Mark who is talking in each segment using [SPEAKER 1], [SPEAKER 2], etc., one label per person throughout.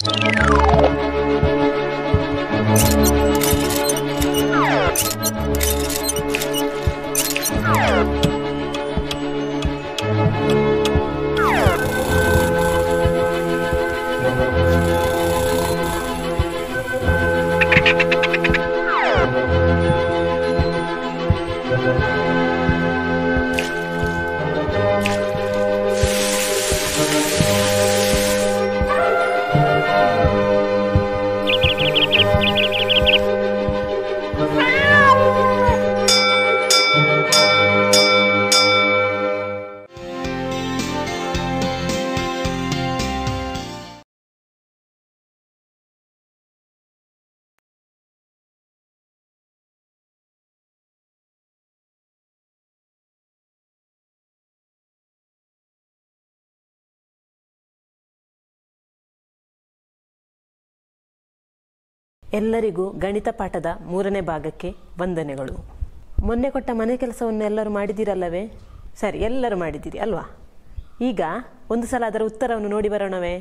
[SPEAKER 1] ಎಲ್ಲರಿಗೂ ಗಣಿತ ಪಾಠದ ಮೂರನೇ ಭಾಗಕ್ಕೆ ವಂದನೆಗಳು ಮೊನ್ನೆ ಕೊಟ್ಟ ಮನೆ ಕೆಲಸವನ್ನು ಎಲ್ಲರೂ ಮಾಡಿದ್ದೀರಲ್ಲವೇ ಸರಿ ಎಲ್ಲರೂ ಮಾಡಿದ್ದೀರಿ ಅಲ್ವಾ ಈಗ ಒಂದು ಸಲ ಅದರ ಉತ್ತರವನ್ನು ನೋಡಿ ಬರೋಣವೇ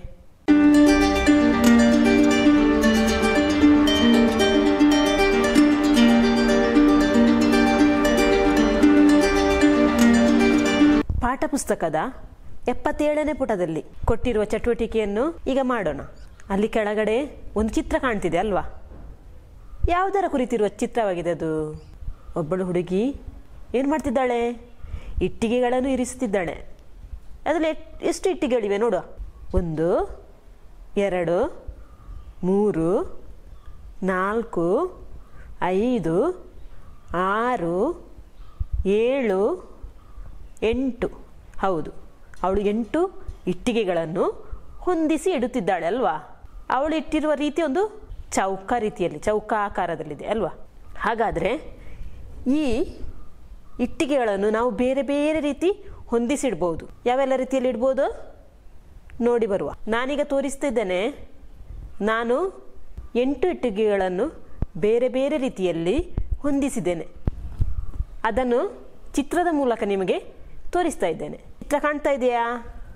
[SPEAKER 1] ಪಾಠ ಪುಸ್ತಕದ ಎಪ್ಪತ್ತೇಳನೇ ಪುಟದಲ್ಲಿ ಕೊಟ್ಟಿರುವ ಚಟುವಟಿಕೆಯನ್ನು ಈಗ ಮಾಡೋಣ ಅಲ್ಲಿ ಕೆಳಗಡೆ ಒಂದು ಚಿತ್ರ ಕಾಣ್ತಿದೆ ಅಲ್ವಾ ಯಾವುದರ ಕುರಿತಿರುವ ಚಿತ್ರವಾಗಿದೆ ಅದು ಒಬ್ಬಳು ಹುಡುಗಿ ಏನು ಮಾಡ್ತಿದ್ದಾಳೆ ಇಟ್ಟಿಗೆಗಳನ್ನು ಇರಿಸುತ್ತಿದ್ದಾಳೆ ಅದರಲ್ಲಿ ಎಟ್- ಎಷ್ಟು ಇಟ್ಟಿಗೆಗಳಿವೆ ನೋಡುವ ಒಂದು ಎರಡು ಮೂರು ನಾಲ್ಕು ಐದು ಆರು ಏಳು ಎಂಟು ಹೌದು ಅವಳು ಎಂಟು ಇಟ್ಟಿಗೆಗಳನ್ನು ಹೊಂದಿಸಿ ಇಡುತ್ತಿದ್ದಾಳೆ ಅಲ್ವಾ ಅವಳು ಇಟ್ಟಿರುವ ರೀತಿ ಒಂದು ಚೌಕ ರೀತಿಯಲ್ಲಿ ಚೌಕ ಆಕಾರದಲ್ಲಿದೆ ಅಲ್ವಾ ಹಾಗಾದರೆ ಈ ಇಟ್ಟಿಗೆಗಳನ್ನು ನಾವು ಬೇರೆ ಬೇರೆ ರೀತಿ ಹೊಂದಿಸಿಡ್ಬೋದು ಯಾವೆಲ್ಲ ರೀತಿಯಲ್ಲಿ ಇಡ್ಬೋದು ನೋಡಿ ಬರುವ ನಾನೀಗ ತೋರಿಸ್ತಿದ್ದೇನೆ ನಾನು ಎಂಟು ಇಟ್ಟಿಗೆಗಳನ್ನು ಬೇರೆ ಬೇರೆ ರೀತಿಯಲ್ಲಿ ಹೊಂದಿಸಿದ್ದೇನೆ ಅದನ್ನು ಚಿತ್ರದ ಮೂಲಕ ನಿಮಗೆ ತೋರಿಸ್ತಾ ಇದ್ದೇನೆ ಚಿತ್ರ ಕಾಣ್ತಾ ಇದೆಯಾ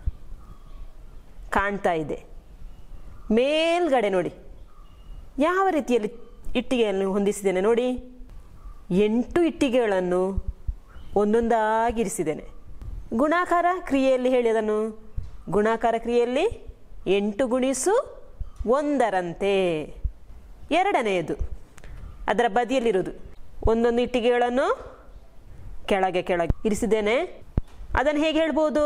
[SPEAKER 1] ಕಾಣ್ತಾ ಇದೆ ಮೇಲ್ಗಡೆ ನೋಡಿ ಯಾವ ರೀತಿಯಲ್ಲಿ ಇಟ್ಟಿಗೆಯನ್ನು ಹೊಂದಿಸಿದ್ದೇನೆ ನೋಡಿ ಎಂಟು ಇಟ್ಟಿಗೆಗಳನ್ನು ಒಂದೊಂದಾಗಿ ಇರಿಸಿದ್ದೇನೆ ಗುಣಾಕಾರ ಕ್ರಿಯೆಯಲ್ಲಿ ಹೇಳಿ ಅದನ್ನು ಗುಣಾಕಾರ ಕ್ರಿಯೆಯಲ್ಲಿ ಎಂಟು ಗುಣಿಸು ಒಂದರಂತೆ ಎರಡನೆಯದು ಅದರ ಬದಿಯಲ್ಲಿರುವುದು ಒಂದೊಂದು ಇಟ್ಟಿಗೆಗಳನ್ನು ಕೆಳಗೆ ಕೆಳಗೆ ಇರಿಸಿದ್ದೇನೆ ಅದನ್ನು ಹೇಗೆ ಹೇಳ್ಬೋದು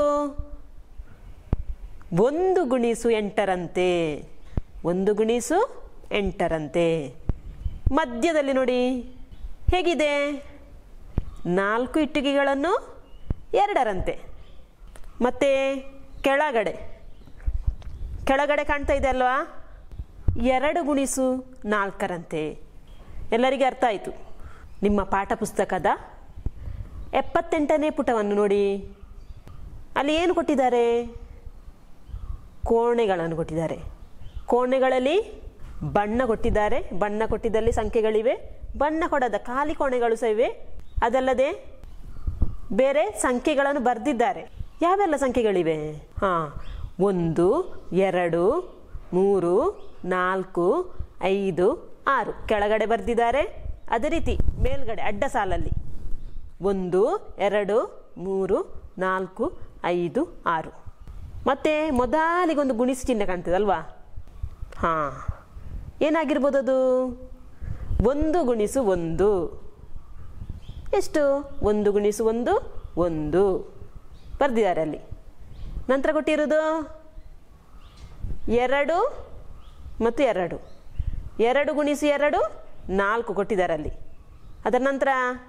[SPEAKER 1] ಒಂದು ಗುಣಿಸು ಎಂಟರಂತೆ ಒಂದು ಗುಣಿಸು ಎಂಟರಂತೆ ಮಧ್ಯದಲ್ಲಿ ನೋಡಿ ಹೇಗಿದೆ ನಾಲ್ಕು ಇಟ್ಟಿಗೆಗಳನ್ನು ಎರಡರಂತೆ ಮತ್ತು ಕೆಳಗಡೆ ಕೆಳಗಡೆ ಕಾಣ್ತಾ ಇದೆ ಅಲ್ವಾ ಎರಡು ಗುಣಿಸು ನಾಲ್ಕರಂತೆ ಎಲ್ಲರಿಗೆ ಅರ್ಥ ಆಯಿತು ನಿಮ್ಮ ಪಾಠ ಪುಸ್ತಕದ ಎಪ್ಪತ್ತೆಂಟನೇ ಪುಟವನ್ನು ನೋಡಿ ಅಲ್ಲಿ ಏನು ಕೊಟ್ಟಿದ್ದಾರೆ ಕೋಣೆಗಳನ್ನು ಕೊಟ್ಟಿದ್ದಾರೆ ಕೋಣೆಗಳಲ್ಲಿ ಬಣ್ಣ ಕೊಟ್ಟಿದ್ದಾರೆ ಬಣ್ಣ ಕೊಟ್ಟಿದ್ದಲ್ಲಿ ಸಂಖ್ಯೆಗಳಿವೆ ಬಣ್ಣ ಕೊಡದ ಖಾಲಿ ಕೋಣೆಗಳು ಸಹ ಇವೆ ಅದಲ್ಲದೆ ಬೇರೆ ಸಂಖ್ಯೆಗಳನ್ನು ಬರೆದಿದ್ದಾರೆ ಯಾವೆಲ್ಲ ಸಂಖ್ಯೆಗಳಿವೆ ಹಾಂ ಒಂದು ಎರಡು ಮೂರು ನಾಲ್ಕು ಐದು ಆರು ಕೆಳಗಡೆ ಬರೆದಿದ್ದಾರೆ ಅದೇ ರೀತಿ ಮೇಲ್ಗಡೆ ಅಡ್ಡ ಸಾಲಲ್ಲಿ ಒಂದು ಎರಡು ಮೂರು ನಾಲ್ಕು ಐದು ಆರು ಮತ್ತೆ ಮೊದಲಿಗೊಂದು ಗುಣಿಸು ಚಿಹ್ನೆ ಕಾಣ್ತದಲ್ವಾ ಹಾಂ ಏನಾಗಿರ್ಬೋದು ಅದು ಒಂದು ಗುಣಿಸು ಒಂದು ಎಷ್ಟು ಒಂದು ಗುಣಿಸು ಒಂದು ಒಂದು ಬರೆದಿದ್ದಾರೆ ಅಲ್ಲಿ ನಂತರ ಕೊಟ್ಟಿರೋದು ಎರಡು ಮತ್ತು ಎರಡು ಎರಡು ಗುಣಿಸು ಎರಡು ನಾಲ್ಕು ಕೊಟ್ಟಿದ್ದಾರೆ ಅಲ್ಲಿ ಅದರ ನಂತರ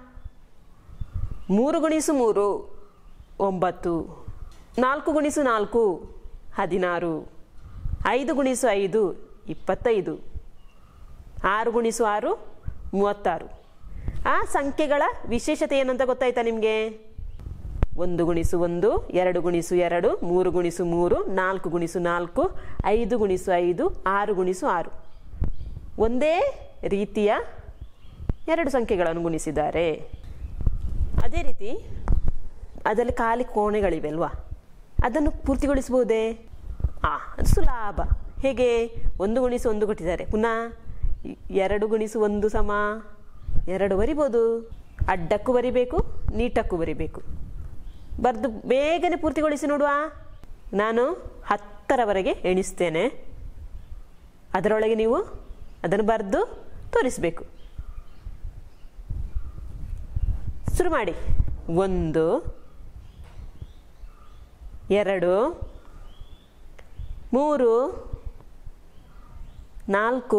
[SPEAKER 1] ಮೂರು ಗುಣಿಸು ಮೂರು ಒಂಬತ್ತು ನಾಲ್ಕು ಗುಣಿಸು ನಾಲ್ಕು ಹದಿನಾರು ಐದು ಗುಣಿಸು ಐದು ಇಪ್ಪತ್ತೈದು ಆರು ಗುಣಿಸು ಆರು ಮೂವತ್ತಾರು ಆ ಸಂಖ್ಯೆಗಳ ವಿಶೇಷತೆ ಏನಂತ ಗೊತ್ತಾಯ್ತಾ ನಿಮಗೆ ಒಂದು ಗುಣಿಸು ಒಂದು ಎರಡು ಗುಣಿಸು ಎರಡು ಮೂರು ಗುಣಿಸು ಮೂರು ನಾಲ್ಕು ಗುಣಿಸು ನಾಲ್ಕು ಐದು ಗುಣಿಸು ಐದು ಆರು ಗುಣಿಸು ಆರು ಒಂದೇ ರೀತಿಯ ಎರಡು ಸಂಖ್ಯೆಗಳನ್ನು ಗುಣಿಸಿದ್ದಾರೆ ಅದೇ ರೀತಿ ಅದರಲ್ಲಿ ಖಾಲಿ ಕೋಣೆಗಳಿವೆ ಅಲ್ವಾ ಅದನ್ನು ಪೂರ್ತಿಗೊಳಿಸಬಹುದೇ ಆ ಅದು ಸುಲಭ ಹೇಗೆ ಒಂದು ಗುಣಿಸು ಒಂದು ಕೊಟ್ಟಿದ್ದಾರೆ ಪುನಃ ಎರಡು ಗುಣಿಸು ಒಂದು ಸಮ ಎರಡು ಬರಿಬೋದು ಅಡ್ಡಕ್ಕೂ ಬರಿಬೇಕು ನೀಟಕ್ಕೂ ಬರಿಬೇಕು ಬರೆದು ಬೇಗನೆ ಪೂರ್ತಿಗೊಳಿಸಿ ನೋಡುವ ನಾನು ಹತ್ತರವರೆಗೆ ಎಣಿಸ್ತೇನೆ ಅದರೊಳಗೆ ನೀವು ಅದನ್ನು ಬರೆದು ತೋರಿಸಬೇಕು ಶುರು ಮಾಡಿ ಒಂದು ಎರಡು ಮೂರು ನಾಲ್ಕು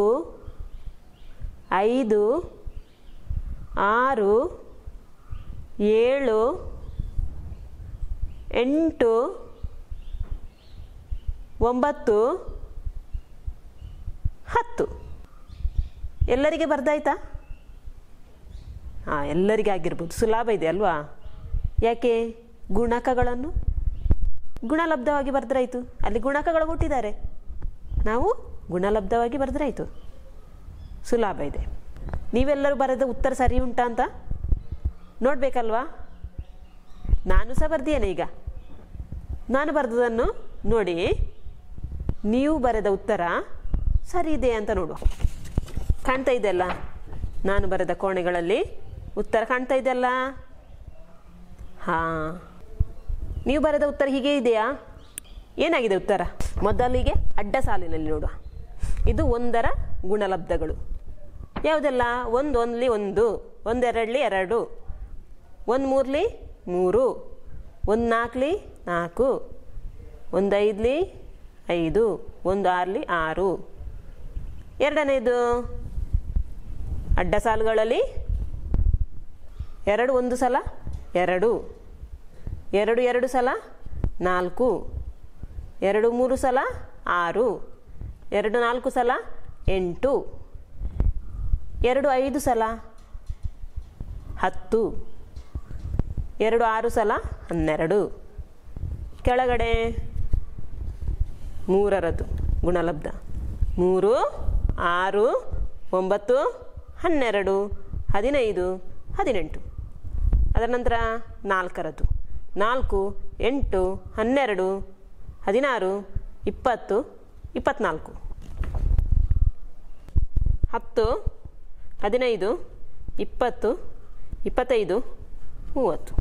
[SPEAKER 1] ಐದು ಆರು ಏಳು ಎಂಟು ಒಂಬತ್ತು ಹತ್ತು ಎಲ್ಲರಿಗೆ ಬರ್ದಾಯ್ತಾ ಹಾಂ ಎಲ್ಲರಿಗೆ ಆಗಿರ್ಬೋದು ಸುಲಭ ಇದೆ ಅಲ್ವಾ ಯಾಕೆ ಗುಣಕಗಳನ್ನು ಗುಣಲಬ್ಧವಾಗಿ ಬರೆದ್ರಾಯ್ತು ಅಲ್ಲಿ ಗುಣಕಗಳು ಕೊಟ್ಟಿದ್ದಾರೆ ನಾವು ಗುಣಲಬ್ಧವಾಗಿ ಬರೆದ್ರಾಯ್ತು ಸುಲಭ ಇದೆ ನೀವೆಲ್ಲರೂ ಬರೆದ ಉತ್ತರ ಸರಿ ಉಂಟಾ ಅಂತ ನೋಡಬೇಕಲ್ವಾ ನಾನು ಸಹ ಬರ್ದಿದ್ದೇನೆ ಈಗ ನಾನು ಬರೆದದನ್ನು ನೋಡಿ ನೀವು ಬರೆದ ಉತ್ತರ ಸರಿ ಇದೆ ಅಂತ ನೋಡುವ ಕಾಣ್ತಾ ಇದೆಯಲ್ಲ ನಾನು ಬರೆದ ಕೋಣೆಗಳಲ್ಲಿ ಉತ್ತರ ಕಾಣ್ತಾ ಇದೆಯಲ್ಲ ಹಾಂ ನೀವು ಬರೆದ ಉತ್ತರ ಹೀಗೆ ಇದೆಯಾ ಏನಾಗಿದೆ ಉತ್ತರ ಮೊದಲಿಗೆ ಅಡ್ಡ ಸಾಲಿನಲ್ಲಿ ನೋಡುವ ಇದು ಒಂದರ ಗುಣಲಬ್ಧಗಳು ಯಾವುದೆಲ್ಲ ಒಂದು ಒಂದ್ಲಿ ಒಂದು ಒಂದೆರಡ್ಲಿ ಎರಡು ಒಂದು ಮೂರ್ಲಿ ಮೂರು ಒಂದು ನಾಲ್ಕಲಿ ನಾಲ್ಕು ಒಂದು ಐದ್ಲಿ ಐದು ಒಂದು ಆರ್ಲಿ ಆರು ಎರಡನೇದು ಅಡ್ಡ ಸಾಲುಗಳಲ್ಲಿ ಎರಡು ಒಂದು ಸಲ ಎರಡು ಎರಡು ಎರಡು ಸಲ ನಾಲ್ಕು ಎರಡು ಮೂರು ಸಲ ಆರು ಎರಡು ನಾಲ್ಕು ಸಲ ಎಂಟು ಎರಡು ಐದು ಸಲ ಹತ್ತು ಎರಡು ಆರು ಸಲ ಹನ್ನೆರಡು ಕೆಳಗಡೆ ಮೂರರದ್ದು ಗುಣಲಬ್ಧ ಮೂರು ಆರು ಒಂಬತ್ತು ಹನ್ನೆರಡು ಹದಿನೈದು ಹದಿನೆಂಟು ಅದರ ನಂತರ ನಾಲ್ಕರದ್ದು ನಾಲ್ಕು ಎಂಟು ಹನ್ನೆರಡು ಹದಿನಾರು ಇಪ್ಪತ್ತು ಇಪ್ಪತ್ತ್ನಾಲ್ಕು ಹತ್ತು ಹದಿನೈದು ಇಪ್ಪತ್ತು ಇಪ್ಪತ್ತೈದು ಮೂವತ್ತು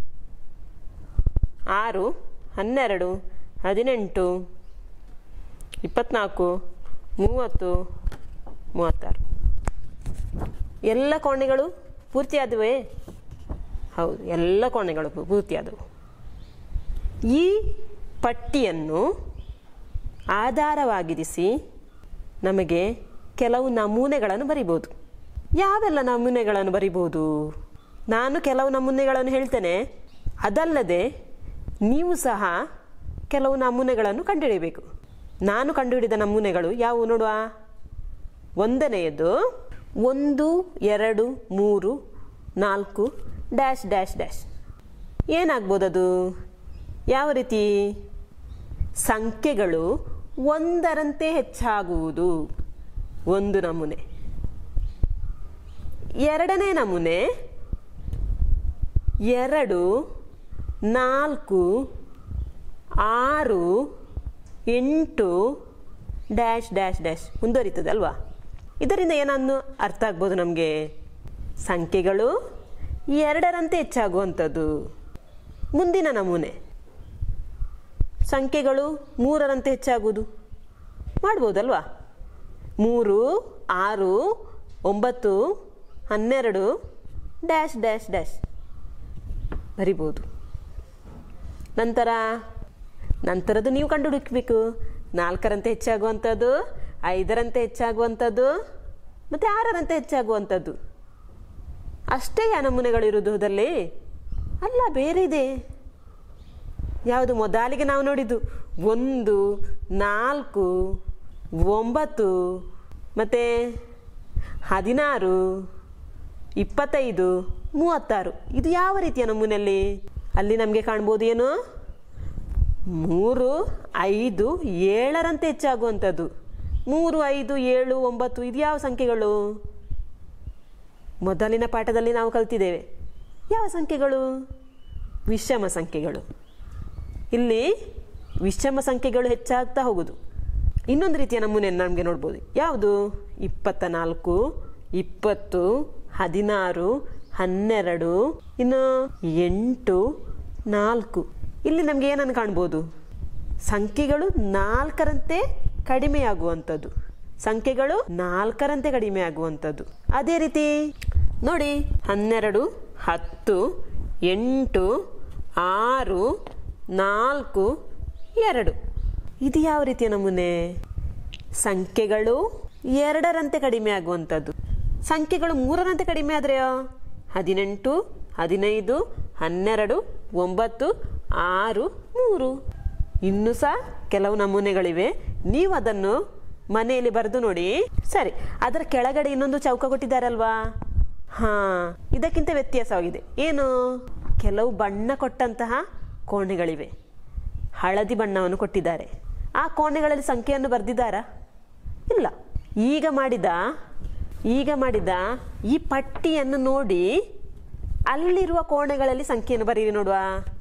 [SPEAKER 1] ಆರು ಹನ್ನೆರಡು ಹದಿನೆಂಟು ಇಪ್ಪತ್ತ್ನಾಲ್ಕು ಮೂವತ್ತು ಮೂವತ್ತಾರು ಎಲ್ಲ ಕೋಣೆಗಳು ಪೂರ್ತಿಯಾದವೇ ಹೌದು ಎಲ್ಲ ಕೋಣೆಗಳು ಪೂ- ಪೂರ್ತಿಯಾದವು ಈ ಪಟ್ಟಿಯನ್ನು ಆಧಾರವಾಗಿರಿಸಿ ನಮಗೆ ಕೆಲವು ನಮೂನೆಗಳನ್ನು ಬರಿಬೋದು ಯಾವೆಲ್ಲ ನಮೂನೆಗಳನ್ನು ಬರಿಬೋದು ನಾನು ಕೆಲವು ನಮೂನೆಗಳನ್ನು ಹೇಳ್ತೇನೆ ಅದಲ್ಲದೆ ನೀವು ಸಹ ಕೆಲವು ನಮೂನೆಗಳನ್ನು ಕಂಡುಹಿಡಿಯಬೇಕು ನಾನು ಕಂಡುಹಿಡಿದ ನಮೂನೆಗಳು ಯಾವುವು ನೋಡುವ ಒಂದನೆಯದು ಒಂದು ಎರಡು ಮೂರು ನಾಲ್ಕು ಡ್ಯಾಶ್ ಡ್ಯಾಶ್ ಡ್ಯಾಶ್ ಏನಾಗ್ಬೋದದು ಯಾವ ರೀತಿ ಸಂಖ್ಯೆಗಳು ಒಂದರಂತೆ ಹೆಚ್ಚಾಗುವುದು ಒಂದು ನಮೂನೆ ಎರಡನೇ ನಮೂನೆ ಎರಡು ನಾಲ್ಕು ಆರು ಎಂಟು ಡ್ಯಾಶ್ ಡ್ಯಾಶ್ ಡ್ಯಾಶ್ ಮುಂದುವರಿತದೆ ಅಲ್ವಾ ಇದರಿಂದ ಏನನ್ನು ಅರ್ಥ ಆಗ್ಬೋದು ನಮಗೆ ಸಂಖ್ಯೆಗಳು ಎರಡರಂತೆ ಹೆಚ್ಚಾಗುವಂಥದ್ದು ಮುಂದಿನ ನಮೂನೆ ಸಂಖ್ಯೆಗಳು ಮೂರರಂತೆ ಹೆಚ್ಚಾಗುವುದು ಮಾಡ್ಬೋದಲ್ವಾ ಮೂರು ಆರು ಒಂಬತ್ತು ಹನ್ನೆರಡು ಡ್ಯಾಶ್ ಡ್ಯಾಶ್ ಡ್ಯಾಶ್ ಬರಿಬೋದು ನಂತರ ನಂತರದ್ದು ನೀವು ಕಂಡುಹುಡುಕಬೇಕು ನಾಲ್ಕರಂತೆ ಹೆಚ್ಚಾಗುವಂಥದ್ದು ಐದರಂತೆ ಹೆಚ್ಚಾಗುವಂಥದ್ದು ಮತ್ತು ಆರರಂತೆ ಹೆಚ್ಚಾಗುವಂಥದ್ದು ಅಷ್ಟೇ ಯಾ ನಮೂನೆಗಳಿರುವುದು ಅದರಲ್ಲಿ ಅಲ್ಲ ಬೇರೆ ಇದೆ ಯಾವುದು ಮೊದಲಿಗೆ ನಾವು ನೋಡಿದ್ದು ಒಂದು ನಾಲ್ಕು ಒಂಬತ್ತು ಮತ್ತು ಹದಿನಾರು ಇಪ್ಪತ್ತೈದು ಮೂವತ್ತಾರು ಇದು ಯಾವ ರೀತಿಯ ನಮೂನೆಯಲ್ಲಿ ಅಲ್ಲಿ ನಮಗೆ ಕಾಣ್ಬೋದು ಏನು ಮೂರು ಐದು ಏಳರಂತೆ ಹೆಚ್ಚಾಗುವಂಥದ್ದು ಮೂರು ಐದು ಏಳು ಒಂಬತ್ತು ಇದು ಯಾವ ಸಂಖ್ಯೆಗಳು ಮೊದಲಿನ ಪಾಠದಲ್ಲಿ ನಾವು ಕಲ್ತಿದ್ದೇವೆ ಯಾವ ಸಂಖ್ಯೆಗಳು ವಿಷಮ ಸಂಖ್ಯೆಗಳು ಇಲ್ಲಿ ವಿಷಮ ಸಂಖ್ಯೆಗಳು ಹೆಚ್ಚಾಗ್ತಾ ಹೋಗುದು ಇನ್ನೊಂದು ರೀತಿಯ ನಮೂನೆಯನ್ನು ನಮಗೆ ನೋಡ್ಬೋದು ಯಾವುದು ಇಪ್ಪತ್ತ ನಾಲ್ಕು ಇಪ್ಪತ್ತು ಹದಿನಾರು ಹನ್ನೆರಡು ಇನ್ನು ಎಂಟು ನಾಲ್ಕು ಇಲ್ಲಿ ನಮಗೆ ಏನನ್ನು ಕಾಣ್ಬೋದು ಸಂಖ್ಯೆಗಳು ನಾಲ್ಕರಂತೆ ಕಡಿಮೆಯಾಗುವಂಥದ್ದು ಸಂಖ್ಯೆಗಳು ನಾಲ್ಕರಂತೆ ಕಡಿಮೆ ಆಗುವಂಥದ್ದು ಅದೇ ರೀತಿ ನೋಡಿ ಹನ್ನೆರಡು ಹತ್ತು ಎಂಟು ಆರು ನಾಲ್ಕು ಎರಡು ಇದು ಯಾವ ರೀತಿಯ ನಮೂನೆ ಸಂಖ್ಯೆಗಳು ಎರಡರಂತೆ ಕಡಿಮೆ ಆಗುವಂಥದ್ದು ಸಂಖ್ಯೆಗಳು ಮೂರರಂತೆ ಕಡಿಮೆ ಆದ್ರೆಯೋ ಹದಿನೆಂಟು ಹದಿನೈದು ಹನ್ನೆರಡು ಒಂಬತ್ತು ಆರು ಮೂರು ಇನ್ನೂ ಸಹ ಕೆಲವು ನಮೂನೆಗಳಿವೆ ನೀವು ಅದನ್ನು ಮನೆಯಲ್ಲಿ ಬರೆದು ನೋಡಿ ಸರಿ ಅದರ ಕೆಳಗಡೆ ಇನ್ನೊಂದು ಚೌಕ ಕೊಟ್ಟಿದ್ದಾರಲ್ವಾ ಹಾ ಇದಕ್ಕಿಂತ ವ್ಯತ್ಯಾಸವಾಗಿದೆ ಏನು ಕೆಲವು ಬಣ್ಣ ಕೊಟ್ಟಂತಹ ಕೋಣೆಗಳಿವೆ ಹಳದಿ ಬಣ್ಣವನ್ನು ಕೊಟ್ಟಿದ್ದಾರೆ ಆ ಕೋಣೆಗಳಲ್ಲಿ ಸಂಖ್ಯೆಯನ್ನು ಬರೆದಿದ್ದಾರಾ ಇಲ್ಲ ಈಗ ಮಾಡಿದ ಈಗ ಮಾಡಿದ ಈ ಪಟ್ಟಿಯನ್ನು ನೋಡಿ ಅಲ್ಲಿರುವ ಕೋಣೆಗಳಲ್ಲಿ ಸಂಖ್ಯೆಯನ್ನು ಬರೀರಿ ನೋಡುವ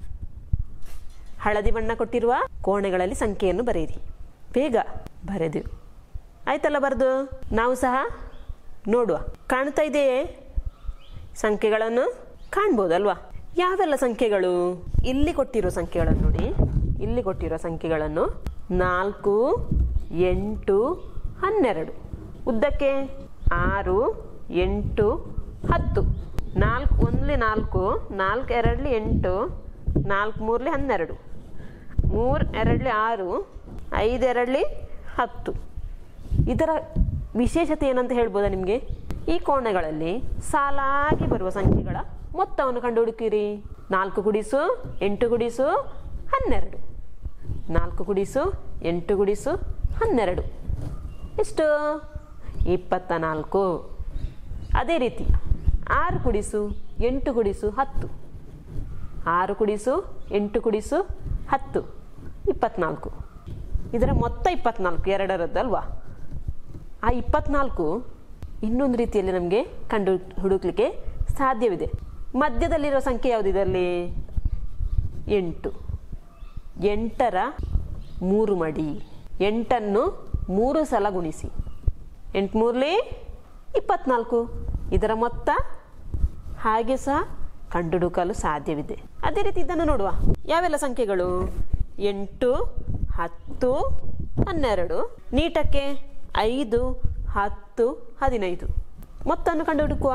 [SPEAKER 1] ಹಳದಿ ಬಣ್ಣ ಕೊಟ್ಟಿರುವ ಕೋಣೆಗಳಲ್ಲಿ ಸಂಖ್ಯೆಯನ್ನು ಬರೆಯಿರಿ ಬೇಗ ಬರೆದು ಆಯ್ತಲ್ಲ ಬರೆದು ನಾವು ಸಹ ನೋಡುವ ಕಾಣ್ತಾ ಇದೆಯೇ ಸಂಖ್ಯೆಗಳನ್ನು ಕಾಣ್ಬೋದಲ್ವಾ ಯಾವೆಲ್ಲ ಸಂಖ್ಯೆಗಳು ಇಲ್ಲಿ ಕೊಟ್ಟಿರೋ ಸಂಖ್ಯೆಗಳನ್ನು ನೋಡಿ ಇಲ್ಲಿ ಕೊಟ್ಟಿರೋ ಸಂಖ್ಯೆಗಳನ್ನು ನಾಲ್ಕು ಎಂಟು ಹನ್ನೆರಡು ಉದ್ದಕ್ಕೆ ಆರು ಎಂಟು ಹತ್ತು ನಾಲ್ಕು ಒಂದ್ಲಿ ನಾಲ್ಕು ನಾಲ್ಕು ಎರಡ್ಲಿ ಎಂಟು ನಾಲ್ಕು ಮೂರ್ಲಿ ಹನ್ನೆರಡು ಮೂರು ಎರಡ್ಲಿ ಆರು ಐದು ಎರಡ್ಲಿ ಹತ್ತು ಇದರ ವಿಶೇಷತೆ ಏನಂತ ಹೇಳ್ಬೋದಾ ನಿಮಗೆ ಈ ಕೋಣೆಗಳಲ್ಲಿ ಸಾಲಾಗಿ ಬರುವ ಸಂಖ್ಯೆಗಳ ಮೊತ್ತವನ್ನು ಕಂಡುಹುಡುಕಿರಿ ನಾಲ್ಕು ಗುಡಿಸು ಎಂಟು ಗುಡಿಸು ಹನ್ನೆರಡು ನಾಲ್ಕು ಗುಡಿಸು ಎಂಟು ಗುಡಿಸು ಹನ್ನೆರಡು ಎಷ್ಟು ಇಪ್ಪತ್ತ ನಾಲ್ಕು ಅದೇ ರೀತಿ ಆರು ಕುಡಿಸು ಎಂಟು ಕುಡಿಸು ಹತ್ತು ಆರು ಕುಡಿಸು ಎಂಟು ಕುಡಿಸು ಹತ್ತು ಇಪ್ಪತ್ನಾಲ್ಕು ಇದರ ಮೊತ್ತ ಇಪ್ಪತ್ನಾಲ್ಕು ಎರಡರದ್ದಲ್ವಾ ಆ ಇಪ್ಪತ್ನಾಲ್ಕು ಇನ್ನೊಂದು ರೀತಿಯಲ್ಲಿ ನಮಗೆ ಕಂಡು ಹುಡುಕ್ಲಿಕ್ಕೆ ಸಾಧ್ಯವಿದೆ ಮಧ್ಯದಲ್ಲಿರೋ ಸಂಖ್ಯೆ ಯಾವುದು ಇದರಲ್ಲಿ ಎಂಟು ಎಂಟರ ಮೂರು ಮಡಿ ಎಂಟನ್ನು ಮೂರು ಸಲ ಗುಣಿಸಿ ಎಂಟು ಮೂರಲಿ ಇಪ್ಪತ್ನಾಲ್ಕು ಇದರ ಮೊತ್ತ ಹಾಗೆ ಸಹ ಕಂಡುಹುಡುಕಲು ಸಾಧ್ಯವಿದೆ ಅದೇ ರೀತಿ ಇದನ್ನು ನೋಡುವ ಯಾವೆಲ್ಲ ಸಂಖ್ಯೆಗಳು ಎಂಟು ಹತ್ತು ಹನ್ನೆರಡು ನೀಟಕ್ಕೆ ಐದು ಹತ್ತು ಹದಿನೈದು ಮೊತ್ತವನ್ನು ಕಂಡುಹುಡುಕುವ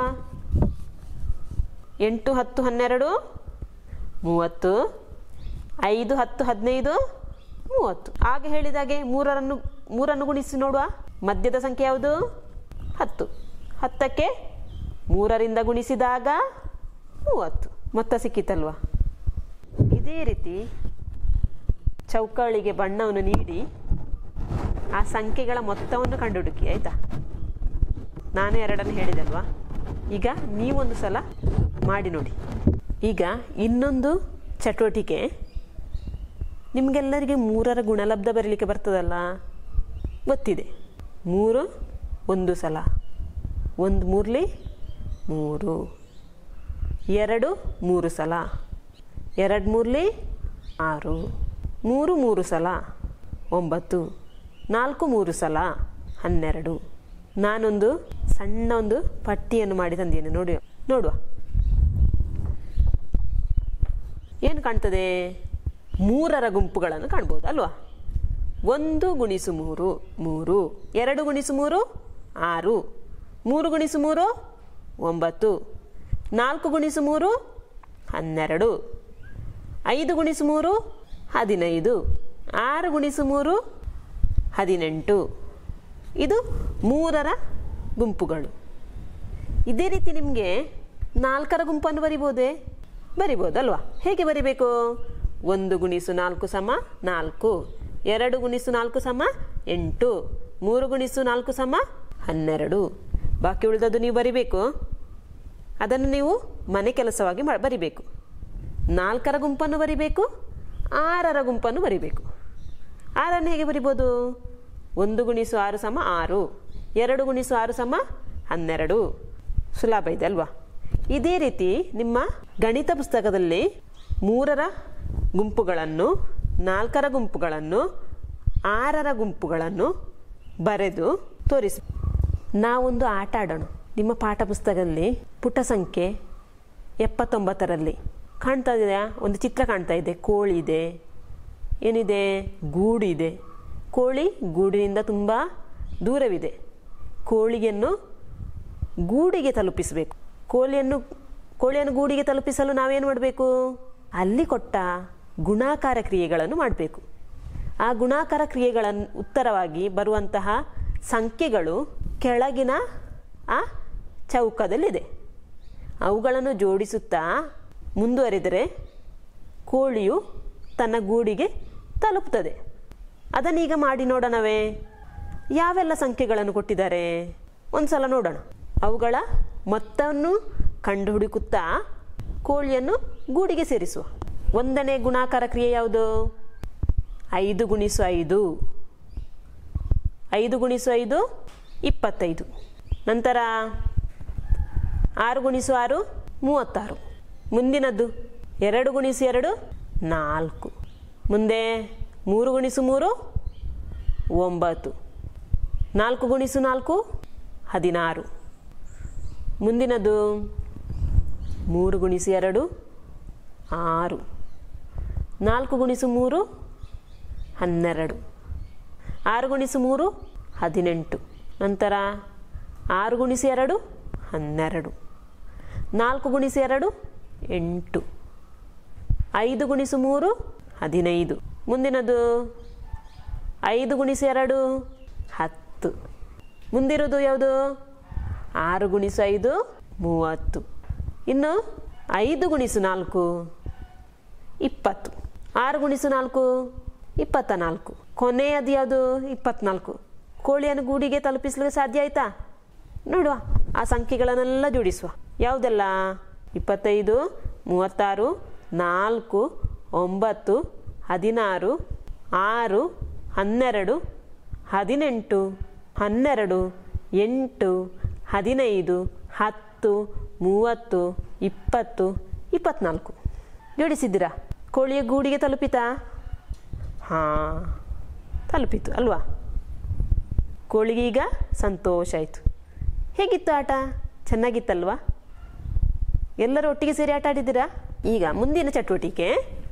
[SPEAKER 1] ಎಂಟು ಹತ್ತು ಹನ್ನೆರಡು ಮೂವತ್ತು ಐದು ಹತ್ತು ಹದಿನೈದು ಮೂವತ್ತು ಆಗ ಹೇಳಿದಾಗೆ ಮೂರರನ್ನು ಮೂರನ್ನು ಗುಣಿಸಿ ನೋಡುವ ಮಧ್ಯದ ಸಂಖ್ಯೆ ಯಾವುದು ಹತ್ತು ಹತ್ತಕ್ಕೆ ಮೂರರಿಂದ ಗುಣಿಸಿದಾಗ ಮೂವತ್ತು ಮೊತ್ತ ಸಿಕ್ಕಿತಲ್ವಾ ಇದೇ ರೀತಿ ಚೌಕಳಿಗೆ ಬಣ್ಣವನ್ನು ನೀಡಿ ಆ ಸಂಖ್ಯೆಗಳ ಮೊತ್ತವನ್ನು ಕಂಡುಹುಡುಕಿ ಆಯ್ತಾ ನಾನು ಎರಡನ್ನು ಹೇಳಿದಲ್ವಾ ಈಗ ನೀವೊಂದು ಸಲ ಮಾಡಿ ನೋಡಿ ಈಗ ಇನ್ನೊಂದು ಚಟುವಟಿಕೆ ನಿಮಗೆಲ್ಲರಿಗೆ ಮೂರರ ಗುಣಲಬ್ಧ ಬರಲಿಕ್ಕೆ ಬರ್ತದಲ್ಲ ಗೊತ್ತಿದೆ ಮೂರು ಒಂದು ಸಲ ಒಂದು ಮೂರ್ಲಿ ಮೂರು ಎರಡು ಮೂರು ಸಲ ಎರಡು ಮೂರ್ಲಿ ಆರು ಮೂರು ಮೂರು ಸಲ ಒಂಬತ್ತು ನಾಲ್ಕು ಮೂರು ಸಲ ಹನ್ನೆರಡು ನಾನೊಂದು ಸಣ್ಣ ಒಂದು ಪಟ್ಟಿಯನ್ನು ಮಾಡಿ ತಂದೇನೆ ನೋಡಿ ನೋಡುವ ಏನು ಕಾಣ್ತದೆ ಮೂರರ ಗುಂಪುಗಳನ್ನು ಕಾಣ್ಬೋದು ಅಲ್ವಾ ಒಂದು ಗುಣಿಸು ಮೂರು ಮೂರು ಎರಡು ಗುಣಿಸು ಮೂರು ಆರು ಮೂರು ಗುಣಿಸು ಮೂರು ಒಂಬತ್ತು ನಾಲ್ಕು ಗುಣಿಸು ಮೂರು ಹನ್ನೆರಡು ಐದು ಗುಣಿಸು ಮೂರು ಹದಿನೈದು ಆರು ಗುಣಿಸು ಮೂರು ಹದಿನೆಂಟು ಇದು ಮೂರರ ಗುಂಪುಗಳು ಇದೇ ರೀತಿ ನಿಮಗೆ ನಾಲ್ಕರ ಗುಂಪನ್ನು ಬರಿಬೋದೇ ಬರಿಬೋದಲ್ವಾ ಹೇಗೆ ಬರಿಬೇಕು ಒಂದು ಗುಣಿಸು ನಾಲ್ಕು ಸಮ ನಾಲ್ಕು ಎರಡು ಗುಣಿಸು ನಾಲ್ಕು ಸಮ ಎಂಟು ಮೂರು ಗುಣಿಸು ನಾಲ್ಕು ಸಮ ಹನ್ನೆರಡು ಬಾಕಿ ಉಳಿದದ್ದು ನೀವು ಬರಿಬೇಕು ಅದನ್ನು ನೀವು ಮನೆ ಕೆಲಸವಾಗಿ ಮಾ ಬರಿಬೇಕು ನಾಲ್ಕರ ಗುಂಪನ್ನು ಬರಿಬೇಕು ಆರರ ಗುಂಪನ್ನು ಬರಿಬೇಕು ಆರನ್ನು ಹೇಗೆ ಬರಿಬೋದು ಒಂದು ಗುಣಿಸು ಆರು ಸಮ ಆರು ಎರಡು ಗುಣಿಸು ಆರು ಸಮ ಹನ್ನೆರಡು ಸುಲಭ ಇದೆ ಅಲ್ವಾ ಇದೇ ರೀತಿ ನಿಮ್ಮ ಗಣಿತ ಪುಸ್ತಕದಲ್ಲಿ ಮೂರರ ಗುಂಪುಗಳನ್ನು ನಾಲ್ಕರ ಗುಂಪುಗಳನ್ನು ಆರರ ಗುಂಪುಗಳನ್ನು ಬರೆದು ತೋರಿಸಿ ನಾವೊಂದು ಆಟ ಆಡೋಣ ನಿಮ್ಮ ಪಾಠ ಪುಸ್ತಕದಲ್ಲಿ ಪುಟ ಸಂಖ್ಯೆ ಎಪ್ಪತ್ತೊಂಬತ್ತರಲ್ಲಿ ಕಾಣ್ತಾ ಇದೆಯಾ ಒಂದು ಚಿತ್ರ ಕಾಣ್ತಾ ಇದೆ ಕೋಳಿ ಇದೆ ಏನಿದೆ ಗೂಡು ಇದೆ ಕೋಳಿ ಗೂಡಿನಿಂದ ತುಂಬ ದೂರವಿದೆ ಕೋಳಿಯನ್ನು ಗೂಡಿಗೆ ತಲುಪಿಸಬೇಕು ಕೋಳಿಯನ್ನು ಕೋಳಿಯನ್ನು ಗೂಡಿಗೆ ತಲುಪಿಸಲು ನಾವೇನು ಮಾಡಬೇಕು ಅಲ್ಲಿ ಕೊಟ್ಟ ಗುಣಾಕಾರ ಕ್ರಿಯೆಗಳನ್ನು ಮಾಡಬೇಕು ಆ ಗುಣಾಕಾರ ಕ್ರಿಯೆಗಳನ್ನು ಉತ್ತರವಾಗಿ ಬರುವಂತಹ ಸಂಖ್ಯೆಗಳು ಕೆಳಗಿನ ಆ ಚೌಕದಲ್ಲಿದೆ ಅವುಗಳನ್ನು ಜೋಡಿಸುತ್ತಾ ಮುಂದುವರಿದರೆ ಕೋಳಿಯು ತನ್ನ ಗೂಡಿಗೆ ತಲುಪ್ತದೆ ಅದನ್ನೀಗ ಮಾಡಿ ನೋಡೋಣವೇ ಯಾವೆಲ್ಲ ಸಂಖ್ಯೆಗಳನ್ನು ಕೊಟ್ಟಿದ್ದಾರೆ ಒಂದು ಸಲ ನೋಡೋಣ ಅವುಗಳ ಮೊತ್ತವನ್ನು ಕಂಡು ಹುಡುಕುತ್ತಾ ಕೋಳಿಯನ್ನು ಗೂಡಿಗೆ ಸೇರಿಸುವ ಒಂದನೇ ಗುಣಾಕಾರ ಕ್ರಿಯೆ ಯಾವುದು ಐದು ಗುಣಿಸು ಐದು ಐದು ಗುಣಿಸು ಐದು ಇಪ್ಪತ್ತೈದು ನಂತರ ಆರು ಗುಣಿಸು ಆರು ಮೂವತ್ತಾರು ಮುಂದಿನದ್ದು ಎರಡು ಗುಣಿಸು ಎರಡು ನಾಲ್ಕು ಮುಂದೆ ಮೂರು ಗುಣಿಸು ಮೂರು ಒಂಬತ್ತು ನಾಲ್ಕು ಗುಣಿಸು ನಾಲ್ಕು ಹದಿನಾರು ಮುಂದಿನದು ಮೂರು ಗುಣಿಸು ಎರಡು ಆರು ನಾಲ್ಕು ಗುಣಿಸು ಮೂರು ಹನ್ನೆರಡು ಆರು ಗುಣಿಸು ಮೂರು ಹದಿನೆಂಟು ನಂತರ ಆರು ಗುಣಿಸಿ ಎರಡು ಹನ್ನೆರಡು ನಾಲ್ಕು ಗುಣಿಸಿ ಎರಡು ಎಂಟು ಐದು ಗುಣಿಸು ಮೂರು ಹದಿನೈದು ಮುಂದಿನದು ಐದು ಗುಣಿಸಿ ಎರಡು ಹತ್ತು ಮುಂದಿರೋದು ಯಾವುದು ಆರು ಗುಣಿಸು ಐದು ಮೂವತ್ತು ಇನ್ನು ಐದು ಗುಣಿಸು ನಾಲ್ಕು ಇಪ್ಪತ್ತು ಆರು ಗುಣಿಸು ನಾಲ್ಕು ಇಪ್ಪತ್ತ ನಾಲ್ಕು ಕೊನೆಯದು ಯಾವುದು ಇಪ್ಪತ್ನಾಲ್ಕು ಕೋಳಿಯನ್ನು ಗೂಡಿಗೆ ತಲುಪಿಸಲಿಕ್ಕೆ ಸಾಧ್ಯ ಆಯ್ತಾ ನೋಡುವ ಆ ಸಂಖ್ಯೆಗಳನ್ನೆಲ್ಲ ಜೋಡಿಸುವ ಯಾವುದೆಲ್ಲ ಇಪ್ಪತ್ತೈದು ಮೂವತ್ತಾರು ನಾಲ್ಕು ಒಂಬತ್ತು ಹದಿನಾರು ಆರು ಹನ್ನೆರಡು ಹದಿನೆಂಟು ಹನ್ನೆರಡು ಎಂಟು ಹದಿನೈದು ಹತ್ತು ಮೂವತ್ತು ಇಪ್ಪತ್ತು ಇಪ್ಪತ್ನಾಲ್ಕು ಜೋಡಿಸಿದ್ದೀರಾ ಕೋಳಿಯ ಗೂಡಿಗೆ ತಲುಪಿತಾ ಹಾಂ ತಲುಪಿತು ಅಲ್ವಾ ಕೋಳಿಗೆ ಈಗ ಸಂತೋಷ ಆಯಿತು ಹೇಗಿತ್ತು ಆಟ ಚೆನ್ನಾಗಿತ್ತಲ್ವಾ ಎಲ್ಲರೂ ಒಟ್ಟಿಗೆ ಸೇರಿ ಆಟ ಆಡಿದ್ದೀರಾ ಈಗ ಮುಂದಿನ ಚಟುವಟಿಕೆ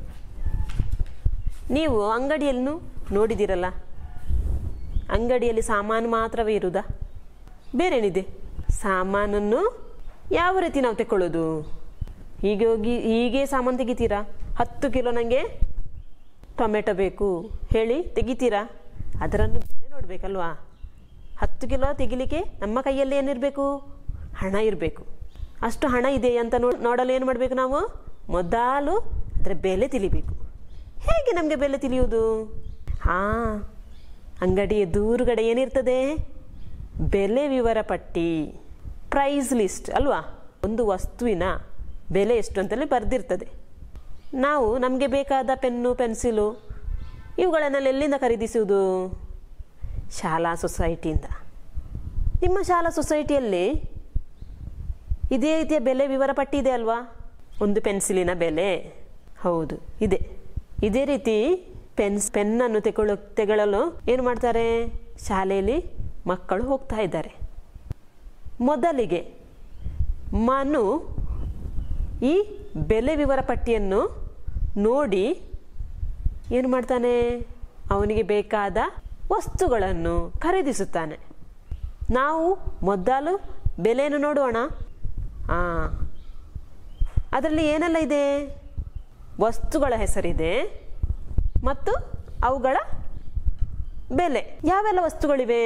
[SPEAKER 1] ನೀವು ಅಂಗಡಿಯನ್ನು ನೋಡಿದ್ದೀರಲ್ಲ ಅಂಗಡಿಯಲ್ಲಿ ಸಾಮಾನು ಮಾತ್ರವೇ ಇರುವುದಾ ಬೇರೇನಿದೆ ಸಾಮಾನನ್ನು ಯಾವ ರೀತಿ ನಾವು ತಗೊಳ್ಳೋದು ಹೀಗೆ ಹೋಗಿ ಹೀಗೆ ಸಾಮಾನು ತೆಗಿತೀರಾ ಹತ್ತು ಕಿಲೋ ನನಗೆ ಟೊಮೆಟೊ ಬೇಕು ಹೇಳಿ ತೆಗಿತೀರಾ ಅದರನ್ನು ಬೆಲೆ ನೋಡಬೇಕಲ್ವಾ ಹತ್ತು ಕಿಲೋ ತೆಗಿಲಿಕ್ಕೆ ನಮ್ಮ ಕೈಯಲ್ಲಿ ಏನಿರಬೇಕು ಹಣ ಇರಬೇಕು ಅಷ್ಟು ಹಣ ಇದೆ ಅಂತ ನೋ ನೋಡಲು ಏನು ಮಾಡಬೇಕು ನಾವು ಮೊದಲು ಅದರ ಬೆಲೆ ತಿಳಿಬೇಕು ಹೇಗೆ ನಮಗೆ ಬೆಲೆ ತಿಳಿಯುವುದು ಹಾಂ ಅಂಗಡಿಯ ದೂರುಗಡೆ ಏನಿರ್ತದೆ ಬೆಲೆ ವಿವರ ಪಟ್ಟಿ ಪ್ರೈಸ್ ಲಿಸ್ಟ್ ಅಲ್ವಾ ಒಂದು ವಸ್ತುವಿನ ಬೆಲೆ ಎಷ್ಟು ಅಂತಲೇ ಬರೆದಿರ್ತದೆ ನಾವು ನಮಗೆ ಬೇಕಾದ ಪೆನ್ನು ಪೆನ್ಸಿಲು ಇವುಗಳನ್ನೆಲ್ಲ ಎಲ್ಲಿಂದ ಖರೀದಿಸುವುದು ಶಾಲಾ ಸೊಸೈಟಿಯಿಂದ ನಿಮ್ಮ ಶಾಲಾ ಸೊಸೈಟಿಯಲ್ಲಿ ಇದೇ ರೀತಿಯ ಬೆಲೆ ವಿವರ ಪಟ್ಟಿ ಇದೆ ಅಲ್ವಾ ಒಂದು ಪೆನ್ಸಿಲಿನ ಬೆಲೆ ಹೌದು ಇದೆ ಇದೇ ರೀತಿ ಪೆನ್ಸ್ ಪೆನ್ನನ್ನು ತೆಗೊಳ್ಳೋ ತೆಗೊಳ್ಳಲು ಏನು ಮಾಡ್ತಾರೆ ಶಾಲೆಯಲ್ಲಿ ಮಕ್ಕಳು ಹೋಗ್ತಾ ಇದ್ದಾರೆ ಮೊದಲಿಗೆ ಮನು ಈ ಬೆಲೆ ವಿವರ ಪಟ್ಟಿಯನ್ನು ನೋಡಿ ಏನು ಮಾಡ್ತಾನೆ ಅವನಿಗೆ ಬೇಕಾದ ವಸ್ತುಗಳನ್ನು ಖರೀದಿಸುತ್ತಾನೆ ನಾವು ಮೊದಲು ಬೆಲೆಯನ್ನು ನೋಡೋಣ ಹಾಂ ಅದರಲ್ಲಿ ಏನೆಲ್ಲ ಇದೆ ವಸ್ತುಗಳ ಹೆಸರಿದೆ ಮತ್ತು ಅವುಗಳ ಬೆಲೆ ಯಾವೆಲ್ಲ ವಸ್ತುಗಳಿವೆ